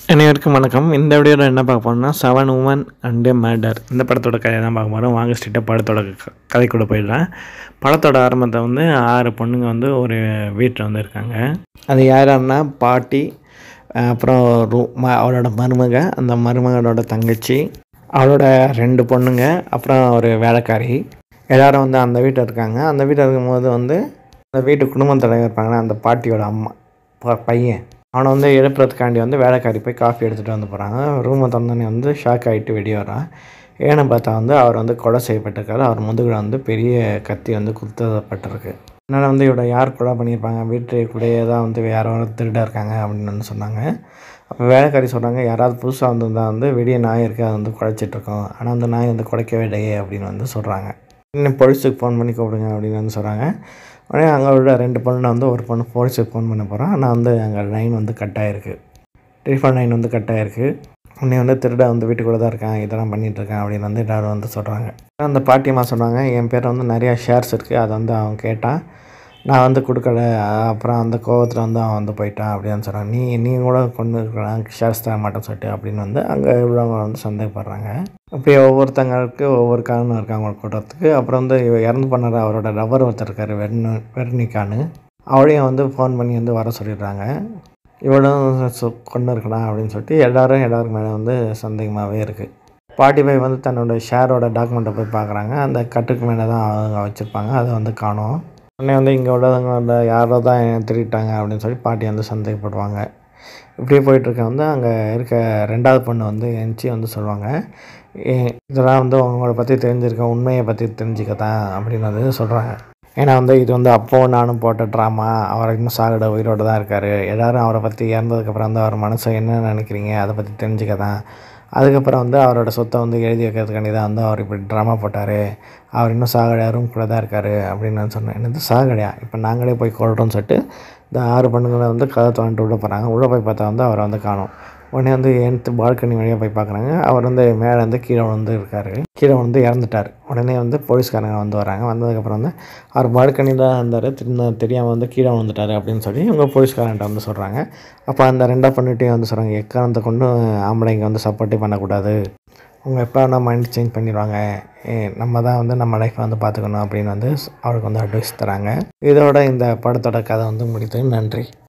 அனைவருக்கும் வணக்கம் இந்த வீடியோவில் என்ன பார்க்க போறோம்னா செவன் உமன் அண்டு மேடர் இந்த படத்தோட கதையை தான் பார்க்க போகிறோம் வாங்க ஸ்ட்ரிக்டாக படத்தோட க- கதைக்குள்ள போயிடலாம் படத்தோட ஆரம்பத்தை வந்து ஆறு பொண்ணுங்க வந்து ஒரு வீட்டில் வந்து இருக்காங்க அது யாருன்னா பாட்டி அஹ் அப்புறம் ரூ ம அவளோட மருமக அந்த மருமகளோட தங்கச்சி அவளோட ரெண்டு பொண்ணுங்க அப்புறம் ஒரு வேலைக்காரி எல்லாரும் வந்து அந்த வீட்டில் இருக்காங்க அந்த வீட்டில் இருக்கும்போது வந்து அந்த வீட்டு குடும்பத் தலைவர் இருப்பாங்கன்னா அந்த பாட்டியோட அம்மா ப- பையன் அவனை வந்து எழுப்புறதுக்காண்டி வந்து வேலைக்காரி போய் காஃபி எடுத்துகிட்டு வந்து போகிறாங்க ரூமை திறந்தோடனே வந்து ஷாக் ஆகிட்டு வெளியே வரான் ஏன்னு பார்த்தா வந்து அவர் வந்து கொலை செய்யப்பட்டிருக்காரு அவர் முதுகில் வந்து பெரிய கத்தி வந்து குத்தப்பட்டிருக்கு அதனால் வந்து இவட யார் கொலை பண்ணியிருப்பாங்க வீட்டுக்குள்ளேயே தான் வந்து யாரோ ஒரு திருடா இருக்காங்க அப்படின்னு வந்து சொன்னாங்க அப்போ வேலைக்காரி சொல்கிறாங்க யாராவது புதுசாக வந்திருந்தா வந்து வெளியே நாய் இருக்குது அது வந்து குலைச்சிட்ருக்கோம் ஆனால் அந்த நாய் வந்து குலைக்கவே இல்லையே அப்படின்னு வந்து சொல்கிறாங்க இன்னும் போலீஸுக்கு ஃபோன் பண்ணி கூப்பிடுங்க அப்படின்னு வந்து சொல்கிறாங்க உடனே அங்கே உள்ள ரெண்டு பொண்ணு வந்து ஒரு பொண்ணு போலீஸுக்கு ஃபோன் பண்ண போகிறான் ஆனால் வந்து அங்கே லைன் வந்து கட் ஆகிருக்கு டெலிஃபோன் லைன் வந்து கட் ஆகிருக்கு உன்னை வந்து திருட வந்து வீட்டுக்குள்ளே தான் இருக்கான் இதெல்லாம் பண்ணிட்டு இருக்கேன் அப்படின்னு வந்து எல்லாரும் வந்து சொல்கிறாங்க அந்த பாட்டியம்மா சொன்னாங்க என் பேர் வந்து நிறையா ஷேர்ஸ் இருக்குது அதை வந்து அவன் கேட்டான் நான் வந்து கொடுக்கல அப்புறம் அந்த கோவத்தில் வந்து அவன் வந்து போயிட்டான் அப்படின்னு சொல்கிறான் நீ நீ கூட கொண்டு இருக்கலாம் ஷேர்ஸ் தர மாட்டேன்னு சொல்லிட்டு அப்படின்னு வந்து அங்கே உள்ளவங்க வந்து சந்தேகப்படுறாங்க இப்படி ஒவ்வொருத்தங்களுக்கு ஒவ்வொரு காரணம் இருக்காங்க அவங்களை கூட்டத்துக்கு அப்புறம் வந்து இவ இறந்து பண்ணார் அவரோட ரவர் ஒருத்தர் இருக்கார் வெர்னு வெர்னிக்கான்னு அவளையும் வந்து ஃபோன் பண்ணி வந்து வர சொல்லிடுறாங்க இவளும் சு- கொண்டு இருக்கலாம் அப்படின்னு சொல்லிட்டு எல்லாரும் எல்லாருக்கு மேலே வந்து சந்தேகமாகவே இருக்குது பாட்டி பாய் வந்து தன்னோட ஷேரோட டாக்குமெண்ட்டை போய் பார்க்குறாங்க அந்த கட்டுக்கு மேலே தான் அவங்க வச்சுருப்பாங்க அதை வந்து காணோம் உடனே வந்து இங்கே உள்ளவங்க யாரோ தான் என்னை திருடிட்டாங்க அப்படின்னு சொல்லி பாட்டி வந்து சந்தேகப்படுவாங்க இப்படியே போயிட்டுருக்க வந்து அங்கே இருக்க ரெண்டாவது பொண்ணு வந்து என்ச்சி வந்து சொல்லுவாங்க "ஏ- இதெல்லாம் வந்து உங்களை பற்றி தெரிஞ்சிருக்க உண்மையை பற்றி தெரிஞ்சுக்க தான் அப்படின்னு வந்து சொல்கிறாங்க ஏன்னா வந்து இது வந்து அப்போ நானும் போட்ட ட்ராமா அவர் இன்னும் சாகட உயிரோடு தான் இருக்கார் எல்லாரும் அவரை பற்றி இறந்ததுக்கப்புறம் வந்து அவர் மனசை என்ன நினைக்கிறீங்க அதை பற்றி தெரிஞ்சுக்க தான் அதுக்கப்புறம் வந்து அவரோட சொத்தை வந்து எழுதி வைக்கிறதுக்காண்டி தான் வந்து அவர் இப்படி ட்ராமா போட்டார் அவர் இன்னும் சாகடையா ரூம் கூட தான் இருக்கார் அப்படின்னு நான் சொன்னேன் என்னது சாகடையா இப்போ நாங்களே போய் கொள்கிறோம்னு சொல்லிட்டு இந்த ஆறு பொண்ணுங்களை வந்து கதை தோண்டிட்டு உள்ளே போகிறாங்க உள்ளே போய் பார்த்தா வந்து அவரை வந்து காணோம் உடனே வந்து எடுத்து பால்கனி வழியாக போய் பார்க்குறாங்க அவர் வந்து மேலே வந்து கீழே வந்து இருக்கார் கீழே வந்து இறந்துட்டார் உடனே வந்து போலீஸ்காரங்க வந்து வராங்க வந்ததுக்கப்புறம் வந்து அவர் பால்கனியில் தான் இருந்தார் திரும்ப தெரியாமல் வந்து கீழே வந்துட்டார் அப்படின்னு சொல்லி இவங்க போலீஸ்காரன்ட்ட வந்து சொல்கிறாங்க அப்போ அந்த ரெண்டா பண்ணிட்டையும் வந்து சொல்கிறாங்க எக்காரணத்தை கொண்டு ஆம்பளைங்க வந்து சப்போர்ட்டே பண்ணக்கூடாது அவங்க எப்போ வேணால் மைண்ட் சேஞ்ச் பண்ணிடுவாங்க ஏ, நம்ம தான் வந்து நம்ம லைஃப்பை வந்து பார்த்துக்கணும் அப்படின்னு வந்து அவருக்கு வந்து அட்வைஸ் தராங்க இதோட இந்த படத்தோட கதை வந்து முடித்து நன்றி